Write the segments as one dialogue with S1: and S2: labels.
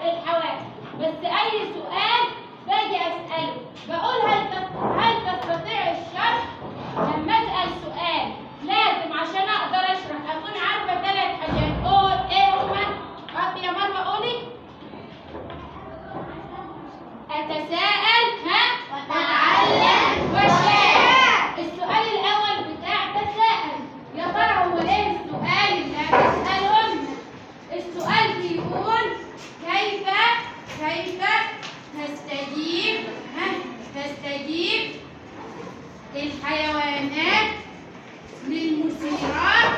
S1: الحواس بس اي سؤال باجي اساله بقول هل تس- هل تستطيع الشرح لما اسال سؤال لازم عشان اقدر اشرح اكون عارفه ثلاث حاجات قول ايه هما اه يا مروه قولي اتساءل ها واتعلم واشاء السؤال الاول بتاع تساءل يا ترى هو ايه السؤال اللي هتساله لنا السؤال بيقول كيف كيف تستجيب ها تستجيب الحيوانات للمثيرات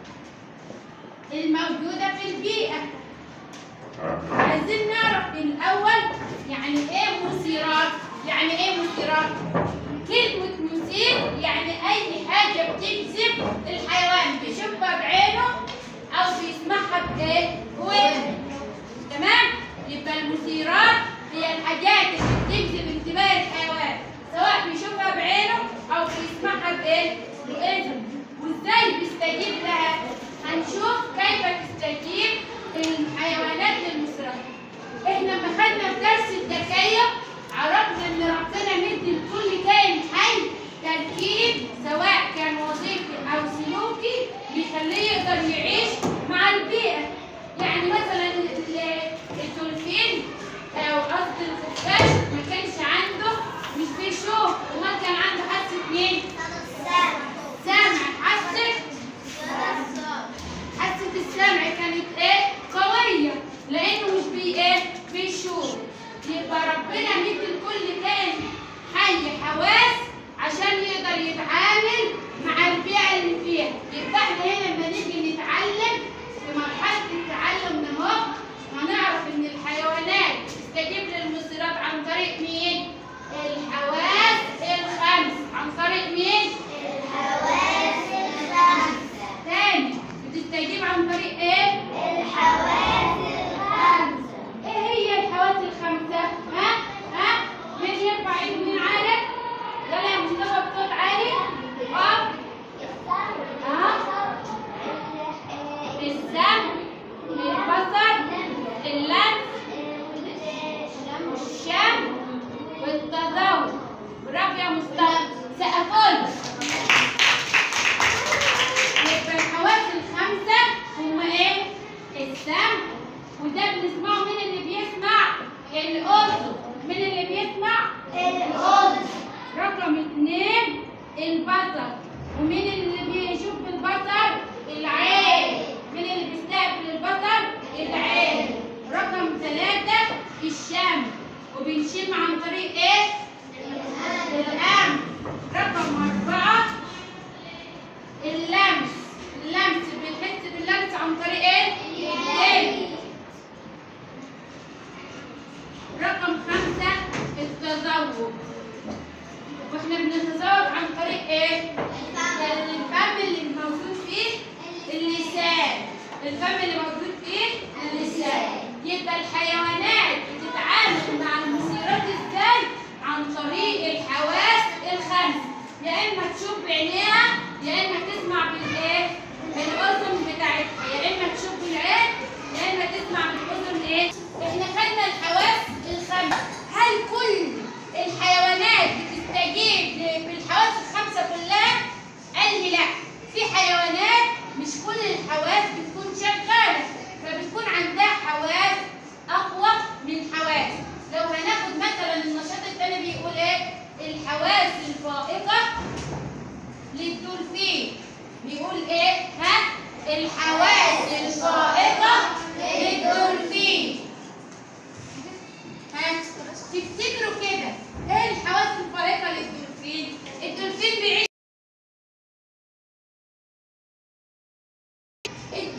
S1: الموجودة في البيئة عايزين نعرف الأول يعني إيه مثيرات يعني إيه مثيرات كلمة مثير يعني أي حاجة بتجذب الحيوان بيشوفها بعينه أو بيسمعها بإيه؟ بودنه تمام؟ يبقى المثيرات هي الحاجات اللي بتجذب انتباه الحيوان سواء بيشوفها بعينه أو بيسمعها بإيه؟ بإذنه وإزاي بيستجيب لها؟ هنشوف كيف تستجيب الحيوانات للمثيرات احنا لما خدنا في درس الذكية عرفنا ان ربنا مدي لكل كائن حي تركيب سواء كان وظيفي او سلوكي بيخليه يقدر يعيش مع البيئة يعني مثلا ال- الدولفين او قصد الخفاش ما كانش عنده مش بيشوف وما كان عنده حاسة مين؟ سامع حاسة حاسة السمع كانت ايه؟ قوية لأنه مش بي ايه؟ بيشوف يبقى ربنا مدي لكل كائن حي حواس عشان يقدر يتعامل مع البيئة اللي فيها يبقى احنا هنا لما نيجي نتعلم في مرحلة التعلم ده اهو هنعرف إن الحيوانات بتستجيب للمثيرات عن طريق مين؟ الحواس الخمس عن طريق مين؟ تاني بتستجيب عن طريق ايه؟ ايه هي الحواس الخمسة؟ ها؟ ها؟ مين يرفع ايده مين عارف؟ يلا يا مصطفى بصوت عالي اقف ها؟ السمع البصر اللمس الشم والتذوق برافو يا مصطفى سقفوا يبقى الحواس الخمسة هما ايه؟ السمع وده بنسمعه مين اللي بيسمع؟ الأذن مين اللي بيسمع؟ الأذن رقم اتنين البصر ومين اللي بيشوف بالبصر؟ العين مين اللي بيستقبل البصر؟ العين رقم ثلاثة الشم وبنشم عن طريق ايه؟ الأنف رقم أربعة اللمس اللمس بنحس باللمس عن طريق ايه؟ اليد رقم خمسة التذوق واحنا بنتذوق عن طريق ايه؟ الفم اللي موجود فيه اللسان الفم اللي موجود فيه اللسان يبقى الحيوانات بتتعامل مع المثيرات ازاي؟ عن طريق الحواس الخمس يا اما تشوف بعينيها يا اما تسمع بالايه؟ بالاذن بتاعتها يا اما تشوف بالعين يا اما تسمع بالاذن ايه؟ احنا خدنا الحواس الخمس هل كل الحيوانات بتستجيب ل- بالحواس الخمسه كلها؟ قال لي لا في حيوانات مش كل الحواس بتكون شغاله فبتكون عندها حواس اقوى من حواس لو هناخد مثلا النشاط الثاني بيقول ايه الحواس الفائقه للدولفين بيقول ايه ها الحواس الفائقه للدولفين ها تفتكروا كده ايه الحواس الفائقه للدولفين الدولفين بيعيش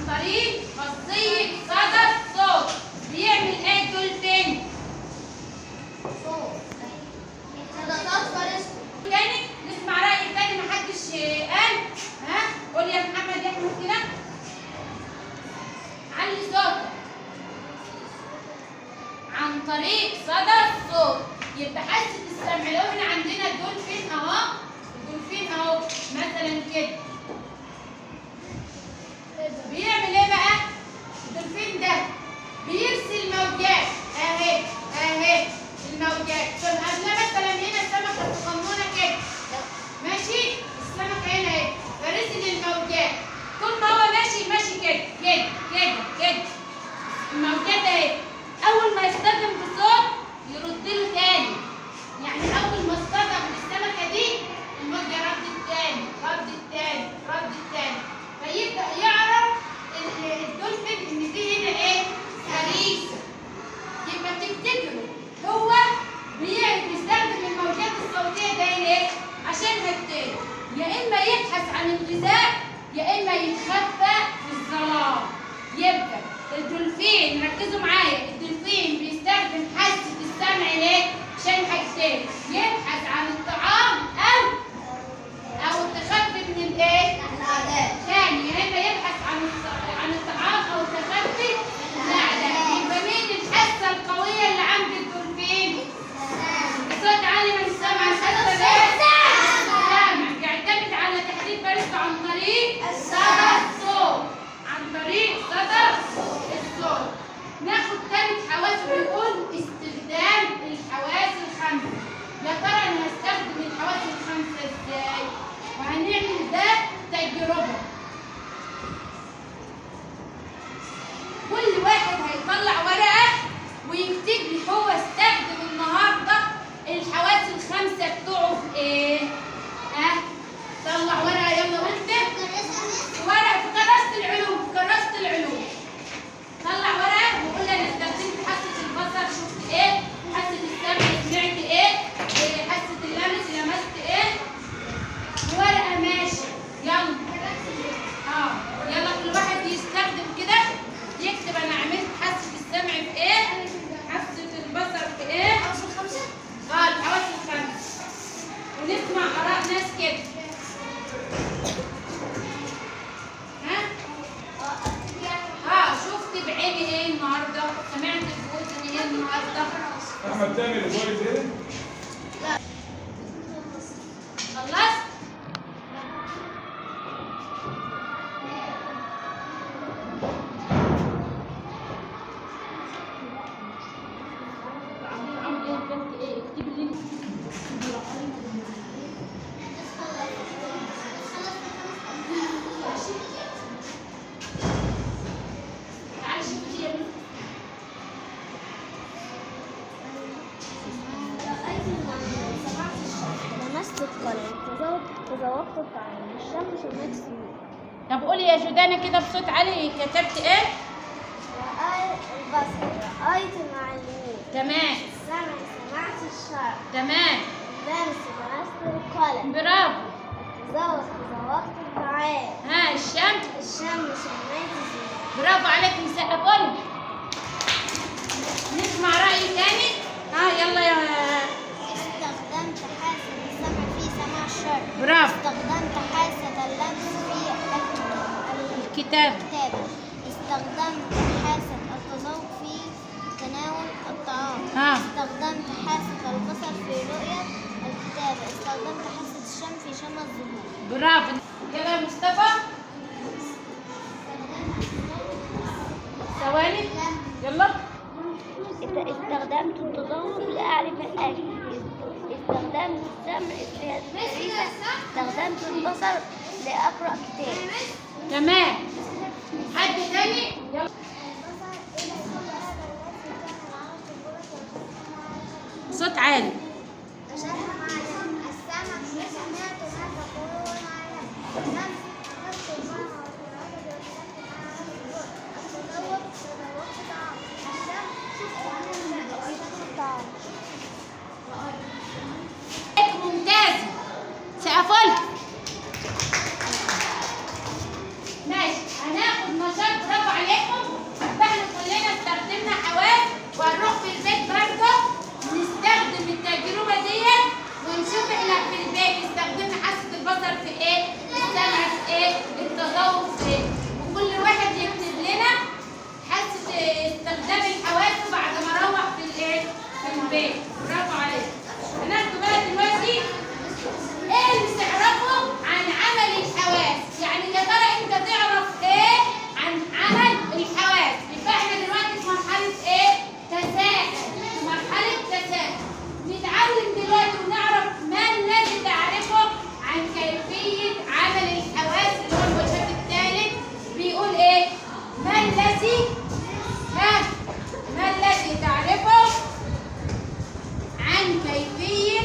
S1: طريق خاصية صدى الصوت بيعمل ايه الدولفين؟ تاني نسمع رأي تاني محدش قال ها قول يا محمد يا احمد كده علي صوتك عن طريق صدى الصوت يبقى حاسة السمع لو احنا عندنا الدولفين اهو الدولفين اهو مثلا كده بيعمل ايه بقى؟ الدولفين ده بيرسل موجات اهي اهي الموجات طب قبل مثلا هنا السمكه الصغنونه كده ماشي السمكه هنا اهي فرسل الموجات طول ما هو ماشي ماشي كده كده كده كده الموجات اهي اول ما يصطدم بصوت يرد له تاني يعني اول ما اصطدم بالسمكه دي الموجه ردت تاني ردت تاني ردت تاني فيبدا يعرف ال- الدولفين ان دي هنا ايه فريسه يبقى تفتكروا هو بي- بيستخدم الموجات الصوتيه ده ليه؟ عشان حاجتين يا اما يبحث عن الغذاء يا اما يتخفى في الظلام يبقى الدولفين ركزوا معايا الدولفين بيستخدم حاسه السمع ليه؟ عشان حاجتين يبحث عن الطعام او او التخفي من الايه؟ ثاني يا اما يبحث عن الط- عن الطعام او التخفي الاعداء يبقى مين الحاسه القويه اللي عند الدولفين؟ الصوت عالي من السمع الحاسه الايه؟ السمع بيعتمد على تحديد بارزته عن طريق صدى الصوت عن طريق صدى الصوت ناخد ثالث حواس بيقول استخدام الحواس الخمسه يا ترى انا هستخدم الحواس الخمسه ازاي؟ وهنعمل ده تجربه كل واحد هيطلع ورقه ويكتب لي هو استخدم النهارده الحواس الخمسه بتوعه في ايه؟ ها؟ طلع ورقه يلا واكتب ورقه في كراسه العلوم في كراسه العلوم طلع ورقه وقول لي انا استخدمت حاسه البصر شفت ايه؟ حاسه السمع سمعت ايه؟ إيه، حاسه اللمس لمست ايه؟ ورقه ماشي يلا اه يلا كل واحد يستخدم كده يكتب انا عملت حاسه السمع في ايه؟ حاسه البصر في ايه؟ اه الحواس الخمس ونسمع اراء ناس كده ها؟ اه شفت بعيني ايه النهارده؟ سمعت بودني ايه النهارده؟
S2: احمد تعمل الفويس ايه؟
S1: خلصت؟ تعالي شوفي يا بنتي.
S3: لمست القلم تذوق تذوقت الطعام الشم شميت سيوف
S1: طب قولي يا جدانة كده بصوت عالي كتبت ايه؟
S3: رأيت البصر رأيت المعلمين
S1: تمام
S3: السمع سمعت الشرع
S1: تمام
S3: لمس لمست القلم
S1: برافو
S3: تذوق تذوقت الطعام
S1: ها الشمس
S3: الشم شميت سيوف
S1: برافو عليكم سقفوا نسمع رأي تاني ها يلا يا
S3: استخدمت حاسة السمع في سماع الشرع
S1: برافو
S3: استخدمت حاسة اللمس في
S1: الكتاب
S3: الكتابة استخدمت حاسة التذوق في تناول الطعام
S1: ها
S3: استخدمت حاسة البصر في رؤية الكتابة استخدمت حاسة الشم في شم الظهور
S1: برافو يلا يا مصطفى ثواني يلا
S3: استخدمت التذوق لأعرف الأكل استخدمت السمع للفريسة استخدمت البصر لأقرأ كتاب
S1: تمام حد تاني يلا صوت عالي
S3: السمع سمعت ما تقولون عنه لم نفس المعنى التذوق تذوقت طعام الشم شفت طعام
S1: ممتاز سقفوا ماشي هناخد نشاط السمع في ايه التذوق في ايه وكل واحد يكتب لنا حاسه استخدام الحواس بعد ما اروح في الايه في البيت برافو عليك هناخد بقى دلوقتي ايه اللي تعرفه عن عمل الحواس يعني يا ترى انت تعرف ايه عن عمل الحواس يبقى احنا دلوقتي في مرحله ايه تساؤل في مرحله تساؤل نتعلم دلوقتي ونعرف ما الذي تعرفه عن كيفيه عمل الحواس اللي هو الوجهات الثالث بيقول ايه ما الذي ها ما الذي تعرفه عن كيفيه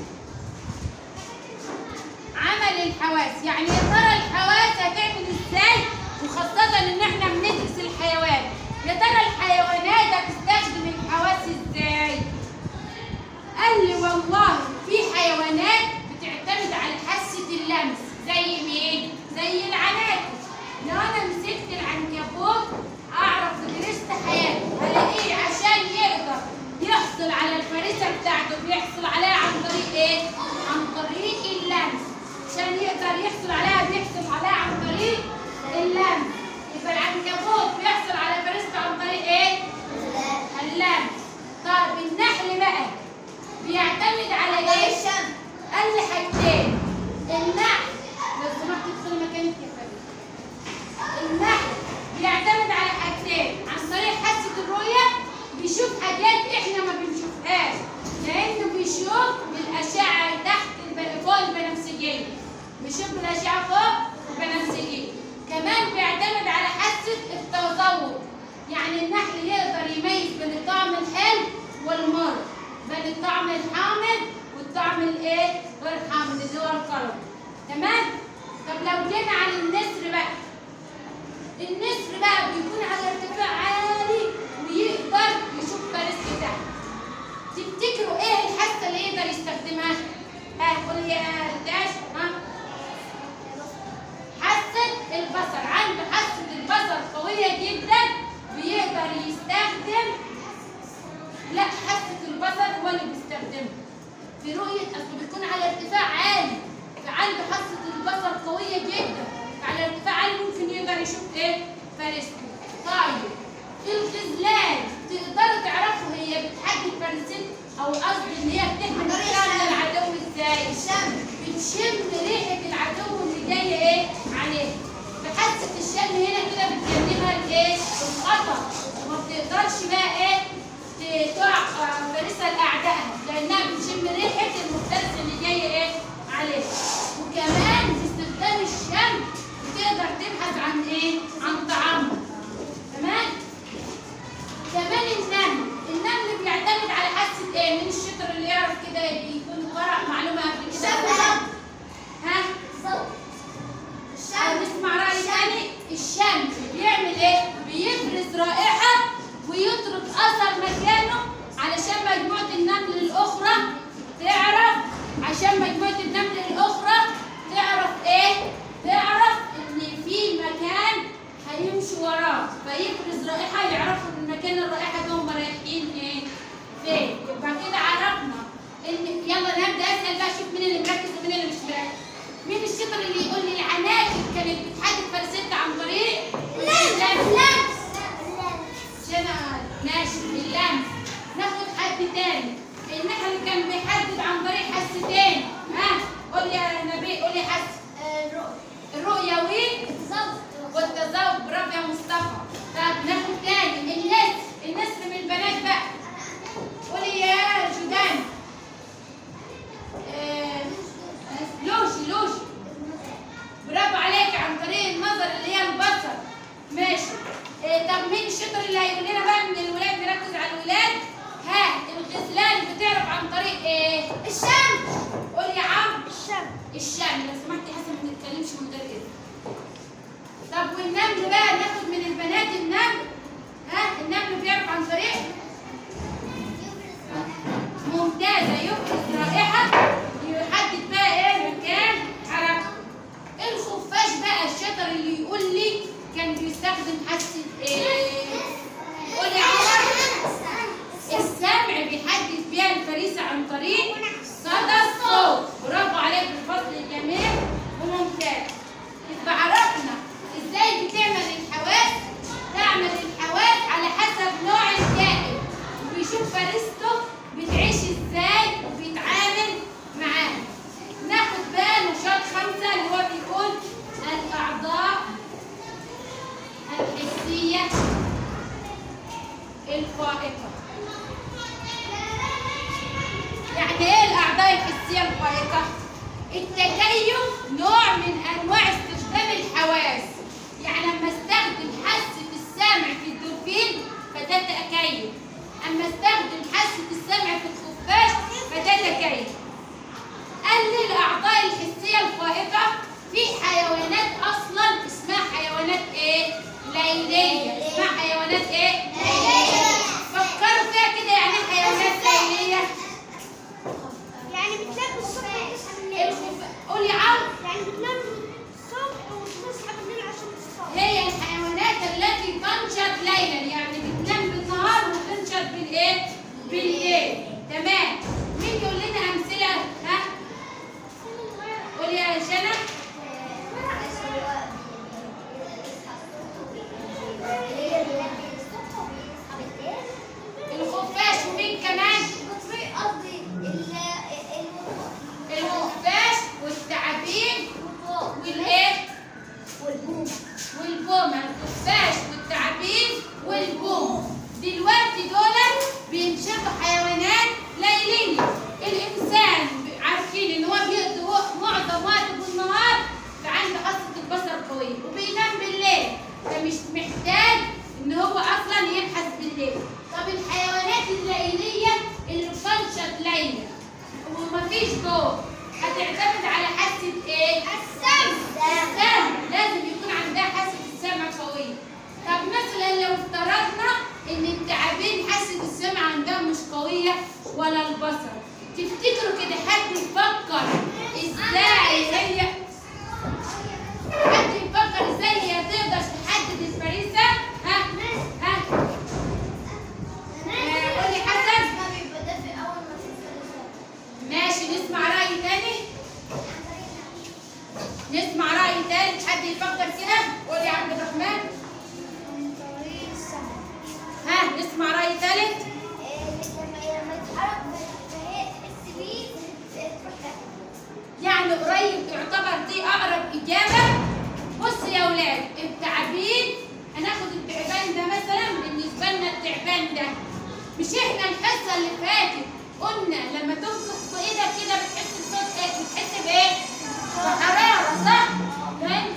S1: عمل الحواس يعني يا ترى الحواس هتعمل ازاي وخاصة ان احنا بندرس الحيوان يا ترى الحيوانات هتستخدم الحواس ازاي قال لي والله في حيوانات بتعتمد على حاسة اللمس زي مين زي العناكب لو انا مسكت العنكبوت اعرف درست حياته هلاقيه عشان يقدر يحصل على الفريسة بتاعته بيحصل عليها عن طريق ايه عن طريق اللمس عشان يقدر يحصل عليها بيحصل عليها عن طريق اللمس يبقى العنكبوت بيحصل على فريسته عن طريق ايه اللمس طيب النحل بقى بيعتمد على ايه قال لي حاجتين النحل لو سمحت تدخلي مكانك يا فريد النحل بيعتمد على حاجتين عن طريق حاسة الرؤية بيشوف حاجات احنا ما بنشوفهاش لانه بيشوف بالاشعة تحت الب- فوق البنفسجية بيشوف بالاشعة فوق البنفسجية كمان بيعتمد على حاسة التذوق يعني النحل يقدر يميز بين الطعم الحلو والمر بين الطعم الحامض والطعم الايه غير حامض اللي هو القلم تمام طب لو جينا على النسر بقى النسر بقى بيكون على ارتفاع عالي ويقدر يشوف فريسته تحت تفتكروا ايه الحاسه اللي يقدر يستخدمها؟ ها قول يا داش ها حاسه البصر عنده حاسه البصر قويه جدا بيقدر يستخدم لا حاسه البصر هو اللي بيستخدمها في رؤيه اصله بيكون على ارتفاع عالي فعنده حاسه البصر قويه جدا على ارتفاع عالي ممكن يقدر يشوف ايه فريسته طيب الخذلان تقدروا تعرفوا هي بتحدد فريسته او قصدي ان هي بتحمي نفسها من العدو ازاي الشم بتشم ريحه العدو اللي جاي ايه عليه بحاسه الشم هنا كده بتجنبها الايه الخطر وما بتقدرش بقى ايه ت- تقع آه، فريسه لاعدائها لانها بتشم ريحه المفترس اللي جاي ايه عليه وكمان باستخدام الشم بتقدر تبحث عن ايه عن طعامها تمام كمان النمل النمل بيعتمد على حاسه ايه مين الشطر اللي يعرف كده يكون قرأ معلومه قبل كده ها الشم نسمع رأي تاني الشم بيعمل ايه بيفرز رائحه ويترك اثر مكانه علشان مجموعه النمل الاخرى تعرف عشان مجموعه النمل الاخرى تعرف ايه تعرف ان في مكان هيمشوا وراه فيفرز رائحه يعرفوا ان مكان الرائحه ده هم رايحين ايه فين يبقى كده عرفنا ان يلا نبدا اسال بقى شوف مين اللي مركز ومين اللي مش مركز مين الشطر اللي يقول لي العناكب كانت بتحدد فرستها عن طريق اللمس جمال ماشي اللمس ناخد حد تاني النحل كان بيحدد عن طريق حستين ها قول يا نبي قول لي حس الرؤية والتذوق برافو يا مصطفى طب ناخد تاني النسر النسر من البنات بقى قولي يا جودان آه، لوشي لوشي برافو عليك عن طريق النظر اللي هي البصر ماشي آه، طب مين الشطر اللي هيقول لنا بقى من الولاد نركز على الولاد ها الغزلان بتعرف عن طريق ايه الشمس قول يا عم الشام لو سمحتي حسن ما تتكلمش من غير كده طب والنمل بقى ناخد من البنات النمل ها النمل بيعرف عن طريق ممتازة يفرز رائحة يحدد بقى ايه مكان حركته الخفاش بقى الشطر اللي يقول لي كان بيستخدم حاسة ايه قول يا عمر السمع بيحدد بيها الفريسة عن طريق صدى الصوت برافو عليك الفصل الجميل وممتاز الفائقة يعني ايه الأعضاء الحسية الفائقة؟ التكيف نوع من أنواع استخدام الحواس يعني لما استخدم حاسة السمع في الدولفين فده تكيف أما استخدم حاسة السمع في الخفاش فده تكيف قال لي الأعضاء الحسية الفائقة في حيوانات أصلا اسمها حيوانات إيه؟ ليلية اسمها حيوانات إيه؟ ليلية فكروا فيها كده يعني إيه حيوانات ليلية
S3: يعني بتنام الصبح وتصحى بالليل
S1: الخف- قولي عم
S3: يعني بتنام الصبح وتصحى بالليل عشان تصحى
S1: هي الحيوانات التي تنشط ليلا يعني بتنام بالنهار وتنشط بالايه؟ بالليل تمام مين يقول لنا امثله ها؟ قولي يا جنى الخفاش ومين كمان؟ الخفاش والثعابين والايه؟ والبومة الخفاش والثعابين والبوم دلوقتي دول بينشطوا حيوانات ليلية الإنسان عارفين إن هو بيقضي وق- معظم وقته بالنهار فعنده حاسة البصر قوية وبينام بالليل فمش محتاج إن هو أصلا يبحث بالليل طب الحيوانات الليلية اللي بتنشط ليلة ومفيش ضوء هتعتمد على حاسة إيه؟ السمع لازم يكون عندها حاسة السمع قوية طب مثلا لو افترضنا ان التعابين حاسة السمع عندها مش قوية ولا البصر تفتكروا كده حد يفكر ازاي هي حد يفكر ازاي هي تقدر تحدد الفريسة ها ها قولي حسن ماشي نسمع رأي تاني نسمع رأي تالت حد يفكر كده قولي يا عبد الرحمن ها نسمع رأي تالت يعني قريب تعتبر دي أقرب إجابة بص يا ولاد التعابين هناخد التعبان ده مثلا بالنسبة لنا التعبان ده مش احنا الحصة اللي فاتت قلنا لما تنفخ في ايدك كده بتحس بصوت ايه؟ بتحس بايه؟ بحرارة صح؟ تمام؟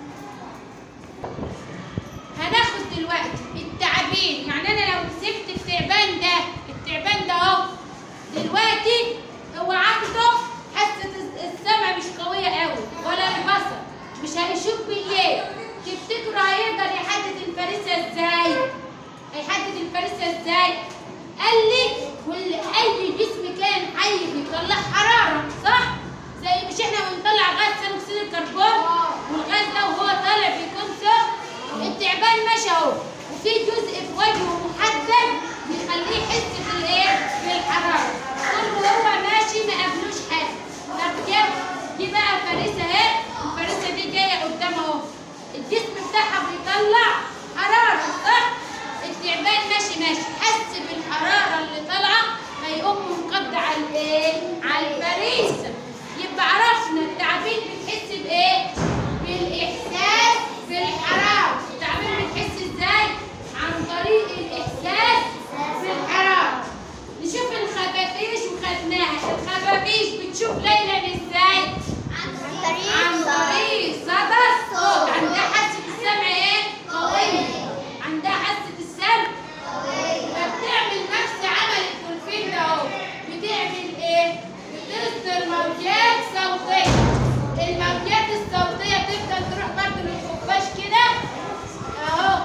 S1: هناخد دلوقتي التعابين يعني انا لو مسكت التعبان ده التعبان ده اهو دلوقتي هو عنده حاسه السمع مش قويه قوي ولا البصر مش هيشوف بالليل تفتكروا هيقدر يحدد الفريسه ازاي هيحدد الفريسه ازاي قال لي كل اي جسم كان حي بيطلع حراره صح زي مش احنا بنطلع غاز ثاني اكسيد الكربون والغاز ده وهو طالع بيكون سخن التعبان ماشي اهو وفي جزء في وجهه محدد بيخليه يحس بالايه؟ بالحراره طول ما هو ماشي ما قابلوش حاجه طب جاب دي بقى فريسه اهي الفريسه دي جايه قدام اهو الجسم بتاعها بيطلع حراره صح؟ التعبان ماشي ماشي حس بالحراره اللي طالعه فيقوم منقض على الايه؟ على الفريسه يبقى عرفنا التعابين بتحس بايه؟ بالاحساس بالحراره التعابين بتحس ازاي؟ عن طريق الاحساس بالحراره نشوف الخفافيش وخدناها الخفافيش بتشوف ليلا ازاي؟ عن طريق صدى الصوت عندها حاسة السمع ايه؟ قوية عندها حاسة السمع فبتعمل نفس عمل الدولفين ده اهو بتعمل ايه؟ بتصدر موجات صوتية الموجات الصوتية تفضل تروح برضه للخفاش كده اهو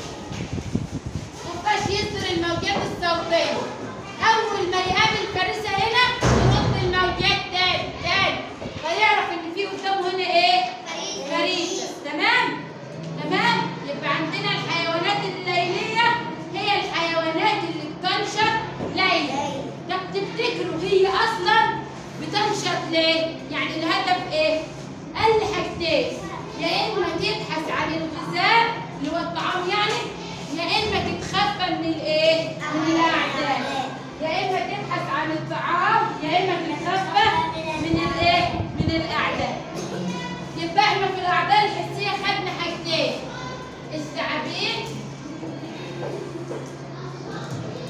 S1: الخفاش يصدر الموجات الصوتية أول ما يقابل فريسة هنا يرد الموجات تاني تاني فيعرف إن في قدامه هنا إيه؟ فريسة تمام؟ تمام؟ يبقى عندنا الحيوانات الليلية هي الحيوانات اللي بتنشط ليلا طب تفتكروا هي أصلا بتنشط ليه؟ يعني الهدف إيه؟ قال لي حاجتين يا إما تبحث عن الغذاء اللي هو الطعام يعني يا إما تتخفى من الإيه؟ من الأعداء يا إما تبحث عن الطعام يا إما تتخفى من الإيه؟ من الأعداء يبقى احنا في الأعداء الحسية خدنا حاجتين الثعابين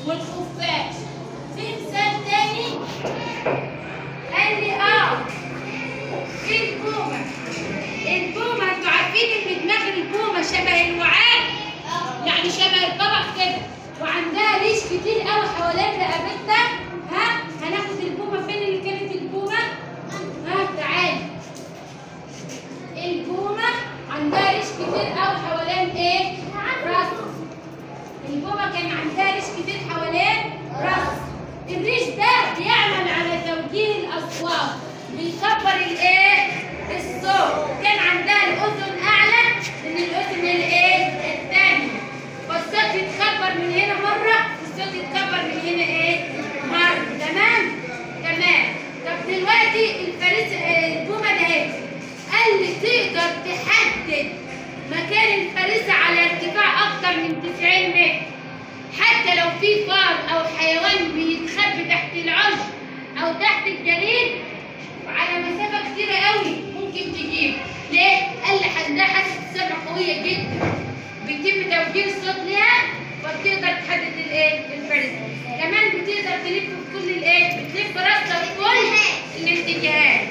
S1: والخفاش في مثال تاني قال لي اه في البومة البومة انتوا عارفين ان دماغ البومة شبه الوعاء يعني شبه الطبق كده وعندها ريش كتير قوي حوالين رقبتها ها هناخد البومة فين اللي كانت البومة ها تعالي البومة عندها ريش كتير قوي حوالين ايه راسها البومة كان عندها ريش كتير حوالين راسها الريش ده بيعمل على توجيه الاصوات بيكبر الايه الصوت كان عندها الاذن اعلى من الاذن الايه الثانيه فالصوت يتكبر من هنا مره والصوت يتكبر من هنا ايه مره تمام تمام طب دلوقتي الفريس آه، البومه ده اهي قال لي تقدر تحدد مكان الفريسه على ارتفاع اكتر من 90 متر حتى لو في فار او حيوان بيتخبي تحت العشب او تحت الجليد على مسافه كتيره قوي ممكن تجيب ليه؟ قال لي عندها حاسه السمع قويه جدا بيتم توجيه الصوت ليها فبتقدر تحدد الايه؟ الفريسه كمان بتقدر تلف في كل الايه؟ بتلف راسها في كل الاتجاهات